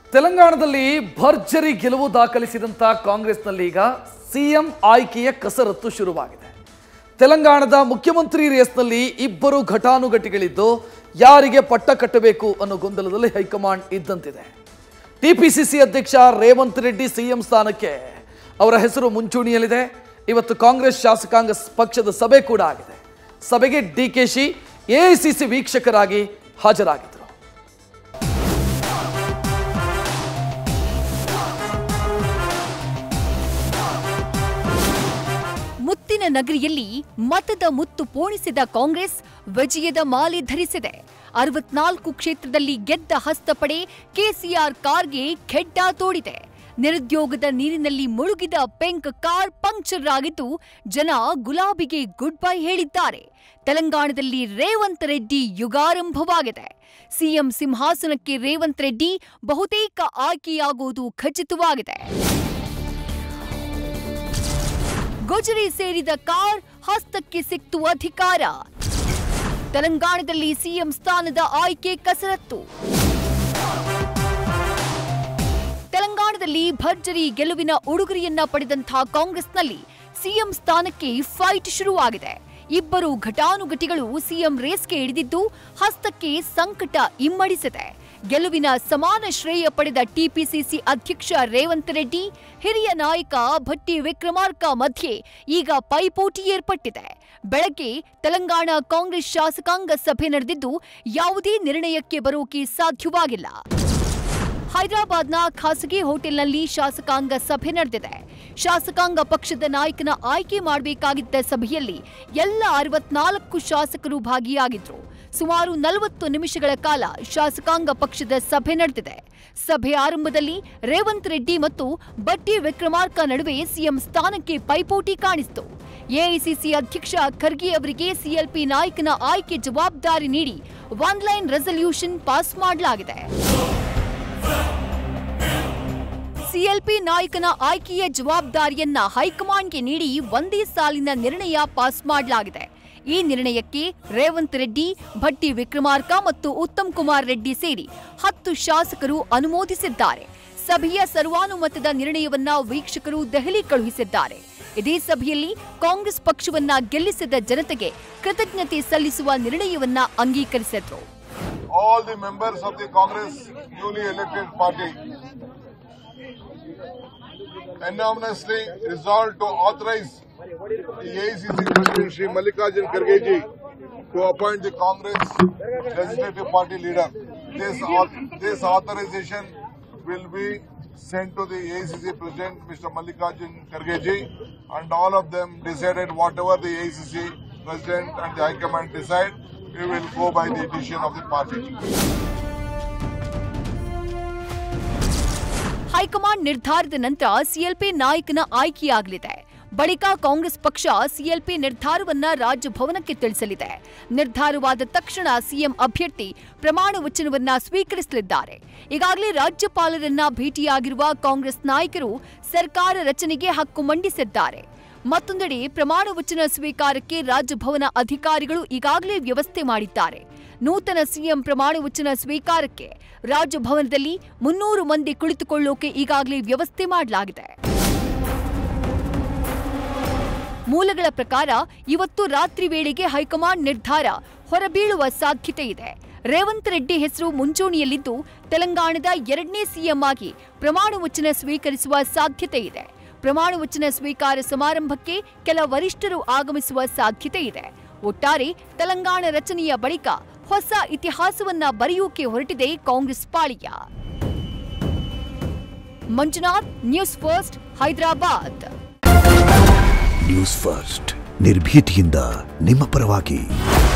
ತೆಲಂಗಾಣದಲ್ಲಿ ಭರ್ಜರಿ ಗೆಲುವು ದಾಖಲಿಸಿದಂಥ ಕಾಂಗ್ರೆಸ್ನಲ್ಲಿ ಈಗ ಸಿಎಂ ಆಯ್ಕೆಯ ಕಸರತ್ತು ಶುರುವಾಗಿದೆ ತೆಲಂಗಾಣದ ಮುಖ್ಯಮಂತ್ರಿ ರೇಸ್ನಲ್ಲಿ ಇಬ್ಬರು ಘಟಾನುಘಟಿಗಳಿದ್ದು ಯಾರಿಗೆ ಪಟ್ಟ ಕಟ್ಟಬೇಕು ಅನ್ನೋ ಗೊಂದಲದಲ್ಲಿ ಹೈಕಮಾಂಡ್ ಇದ್ದಂತಿದೆ ಟಿಪಿಸಿಸಿ ಅಧ್ಯಕ್ಷ ರೇವಂತ್ ರೆಡ್ಡಿ ಸಿಎಂ ಸ್ಥಾನಕ್ಕೆ ಅವರ ಹೆಸರು ಮುಂಚೂಣಿಯಲ್ಲಿದೆ ಇವತ್ತು ಕಾಂಗ್ರೆಸ್ ಶಾಸಕಾಂಗ ಪಕ್ಷದ ಸಭೆ ಕೂಡ ಆಗಿದೆ ಸಭೆಗೆ ಡಿಕೆಶಿ ಎಐಸಿಸಿ ವೀಕ್ಷಕರಾಗಿ ಹಾಜರಾಗಿದ್ದರು ಮುತ್ತಿನ ನಗರಿಯಲ್ಲಿ ಮತದ ಮುತ್ತು ಪೋಣಿಸಿದ ಕಾಂಗ್ರೆಸ್ ವಿಜಯದ ಮಾಲೆ ಧರಿಸಿದೆ ಅರವತ್ನಾಲ್ಕು ಕ್ಷೇತ್ರದಲ್ಲಿ ಗೆದ್ದ ಹಸ್ತಪಡೆ ಕೆಸಿಆರ್ ಕಾರ್ಗೆ ಖೆಡ್ಡ ತೋಡಿದೆ ನಿರುದ್ಯೋಗದ ನೀರಿನಲ್ಲಿ ಮುಳುಗಿದ ಪೆಂಕ್ ಕಾರ್ ಪಂಕ್ಚರ್ ಆಗಿದ್ದು ಜನ ಗುಲಾಬಿಗೆ ಗುಡ್ ಬೈ ಹೇಳಿದ್ದಾರೆ ತೆಲಂಗಾಣದಲ್ಲಿ ರೇವಂತ್ ರೆಡ್ಡಿ ಯುಗಾರಂಭವಾಗಿದೆ ಸಿಎಂ ಸಿಂಹಾಸನಕ್ಕೆ ರೇವಂತ್ ರೆಡ್ಡಿ ಬಹುತೇಕ ಆಯ್ಕೆಯಾಗುವುದು ಖಚಿತವಾಗಿದೆ ಗುಜರಿ ಸೇರಿದ ಕಾರ್ ಹಸ್ತಕ್ಕೆ ಸಿಕ್ತು ಅಧಿಕಾರ ತೆಲಂಗಾಣದಲ್ಲಿ ಸಿಎಂ ಸ್ಥಾನದ ಆಯ್ಕೆ ಕಸರತ್ತು ತೆಲಂಗಾಣದಲ್ಲಿ ಭರ್ಜರಿ ಗೆಲುವಿನ ಉಡುಗೊರೆಯನ್ನ ಪಡೆದಂಥ ಕಾಂಗ್ರೆಸ್ನಲ್ಲಿ ಸಿಎಂ ಸ್ಥಾನಕ್ಕೆ ಫೈಟ್ ಶುರುವಾಗಿದೆ ಇಬ್ಬರು ಘಟಾನುಘಟಿಗಳು ಸಿಎಂ ರೇಸ್ಗೆ ಇಳಿದಿದ್ದು ಹಸ್ತಕ್ಕೆ ಸಂಕಟ ಇಮ್ಮಡಿಸಿದೆ ಗೆಲುವಿನ ಸಮಾನ ಶ್ರೇಯ ಪಡೆದ ಟಿಪಿಸಿಸಿ ಅಧ್ಯಕ್ಷ ರೇವಂತ್ ರೆಡ್ಡಿ ಹಿರಿಯ ನಾಯಕ ಭಟ್ಟಿ ವಿಕ್ರಮಾರ್ಕ ಮಧ್ಯೆ ಈಗ ಪೈಪೋಟಿ ಏರ್ಪಟ್ಟಿದೆ ಬೆಳಗ್ಗೆ ತೆಲಂಗಾಣ ಕಾಂಗ್ರೆಸ್ ಶಾಸಕಾಂಗ ಸಭೆ ನಡೆದಿದ್ದು ಯಾವುದೇ ನಿರ್ಣಯಕ್ಕೆ ಬರೋಕೆ ಸಾಧ್ಯವಾಗಿಲ್ಲ ಹೈದರಾಬಾದ್ನ ಖಾಸಗಿ ಹೋಟೆಲ್ನಲ್ಲಿ ಶಾಸಕಾಂಗ ಸಭೆ ನಡೆದಿದೆ ಶಾಸಕಾಂಗ ಪಕ್ಷದ ನಾಯಕನ ಆಯ್ಕೆ ಮಾಡಬೇಕಾಗಿದ್ದ ಸಭೆಯಲ್ಲಿ ಎಲ್ಲ ಅರವತ್ನಾಲ್ಕು ಶಾಸಕರು ಭಾಗಿಯಾಗಿದ್ರು ಸುಮಾರು ನಲವತ್ತು ನಿಮಿಷಗಳ ಕಾಲ ಶಾಸಕಾಂಗ ಪಕ್ಷದ ಸಭೆ ನಡೆದಿದೆ ಸಭೆ ಆರಂಭದಲ್ಲಿ ರೇವಂತ್ ರೆಡ್ಡಿ ಮತ್ತು ಬಟ್ಟಿ ವಿಕ್ರಮಾರ್ಕ ನಡುವೆ ಸಿಎಂ ಸ್ಥಾನಕ್ಕೆ ಪೈಪೋಟಿ ಕಾಣಿಸಿತು ಎಐಸಿಸಿ ಅಧ್ಯಕ್ಷ ಖರ್ಗೆ ಅವರಿಗೆ ಸಿಎಲ್ಪಿ ನಾಯಕನ ಆಯ್ಕೆ ಜವಾಬ್ದಾರಿ ನೀಡಿ ಒನ್ ಲೈನ್ ರೆಸಲ್ಯೂಷನ್ ಪಾಸ್ ಮಾಡಲಾಗಿದೆ ಸಿಎಲ್ಪಿ ನಾಯಕನ ಆಯ್ಕೆಯ ಜವಾಬ್ದಾರಿಯನ್ನ ಹೈಕಮಾಂಡ್ಗೆ ನೀಡಿ ಒಂದೇ ಸಾಲಿನ ನಿರ್ಣಯ ಪಾಸ್ ಮಾಡಲಾಗಿದೆ ಈ ನಿರ್ಣಯಕ್ಕೆ ರೇವಂತ್ ರೆಡ್ಡಿ ಭಟ್ಟಿ ವಿಕ್ರಮಾರ್ಕ ಮತ್ತು ಉತ್ತಮ್ ಕುಮಾರ್ ರೆಡ್ಡಿ ಸೇರಿ ಹತ್ತು ಶಾಸಕರು ಅನುಮೋದಿಸಿದ್ದಾರೆ ಸಭೆಯ ಸರ್ವಾನುಮತದ ನಿರ್ಣಯವನ್ನ ವೀಕ್ಷಕರು ದೆಹಲಿ ಕಳುಹಿಸಿದ್ದಾರೆ ಇದೇ ಸಭೆಯಲ್ಲಿ ಕಾಂಗ್ರೆಸ್ ಪಕ್ಷವನ್ನ ಗೆಲ್ಲಿಸಿದ ಜನತೆಗೆ ಕೃತಜ್ಞತೆ ಸಲ್ಲಿಸುವ ನಿರ್ಣಯವನ್ನ ಅಂಗೀಕರಿಸಿದ್ರು all the members of the Congress newly elected party unanimously resolved to authorize the AICC President Shri Mallikarjun Kharge ji to appoint the Congress Legislative Party leader. This, au- this authorization will be sent to the AICC President Mr. Mallikarjun Kharge ji and all of them decided whatever the AICC President and the High Command decide, we will go by the decision of the party. High command ನಿರ್ಧಾರದ ನಂತರ CLP ನಾಯಕನ ಆಯ್ಕೆಯಾಗಲಿದೆ ಬಳಿಕ ಕಾಂಗ್ರೆಸ್ ಪಕ್ಷ CLP ನಿರ್ಧಾರವನ್ನ ರಾಜಭವನಕ್ಕೆ ತಿಳಿಸಲಿದೆ ನಿರ್ಧಾರವಾದ ತಕ್ಷಣ CM ಅಭ್ಯರ್ಥಿ ಪ್ರಮಾಣ ವಚನವನ್ನ ಸ್ವೀಕರಿಸಲಿದ್ದಾರೆ ಈಗಾಗಲೇ ರಾಜ್ಯಪಾಲರನ್ನ ಭೇಟಿಯಾಗಿರುವ ಕಾಂಗ್ರೆಸ್ ನಾಯಕರು ಸರ್ಕಾರ ರಚನೆಗೆ ಹಕ್ಕು ಮಂಡಿಸಿದ್ದಾರೆ ಮತ್ತೊಂದೆಡೆ ಪ್ರಮಾಣ ವಚನ ಸ್ವೀಕಾರಕ್ಕೆ ರಾಜಭವನ ಅಧಿಕಾರಿಗಳು ಈಗಾಗಲೇ ವ್ಯವಸ್ಥೆ ಮಾಡಿದ್ದಾರೆ ನೂತನ ಸಿಎಂ ಪ್ರಮಾಣ ವಚನ ಸ್ವೀಕಾರಕ್ಕೆ ರಾಜಭವನದಲ್ಲಿ ಮುನ್ನೂರು ಮಂದಿ ಕುಳಿತುಕೊಳ್ಳೋಕೆ ಈಗಾಗಲೇ ವ್ಯವಸ್ಥೆ ಮಾಡಲಾಗಿದೆ ಮೂಲಗಳ ಪ್ರಕಾರ ಇವತ್ತು ರಾತ್ರಿ ವೇಳೆಗೆ ಹೈಕಮಾಂಡ್ ನಿರ್ಧಾರ ಹೊರಬೀಳುವ ಸಾಧ್ಯತೆ ಇದೆ ರೇವಂತ್ ರೆಡ್ಡಿ ಹೆಸರು ಮುಂಚೂಣಿಯಲ್ಲಿದ್ದು ತೆಲಂಗಾಣದ ಎರಡನೇ ಸಿಎಂ ಆಗಿ ಪ್ರಮಾಣ ವಚನ ಸ್ವೀಕರಿಸುವ ಸಾಧ್ಯತೆ ಇದೆ ಪ್ರಮಾಣ ವಚನ ಸ್ವೀಕಾರ ಸಮಾರಂಭಕ್ಕೆ ಕೆಲ ವರಿಷ್ಠರು ಆಗಮಿಸುವ ಸಾಧ್ಯತೆ ಇದೆ ಒಟ್ಟಾರೆ ತೆಲಂಗಾಣ ರಚನೆಯ ಬಳಿಕ ಹೊಸ ಇತಿಹಾಸವನ್ನ ಬರೆಯೋಕೆ ಹೊರಟಿದೆ ಕಾಂಗ್ರೆಸ್ ಪಾಳಿಯ Manjunath news first Hyderabad news first ನಿರ್ಭೀತಿಯಿಂದ ನಿಮ್ಮ ಪರವಾಗಿ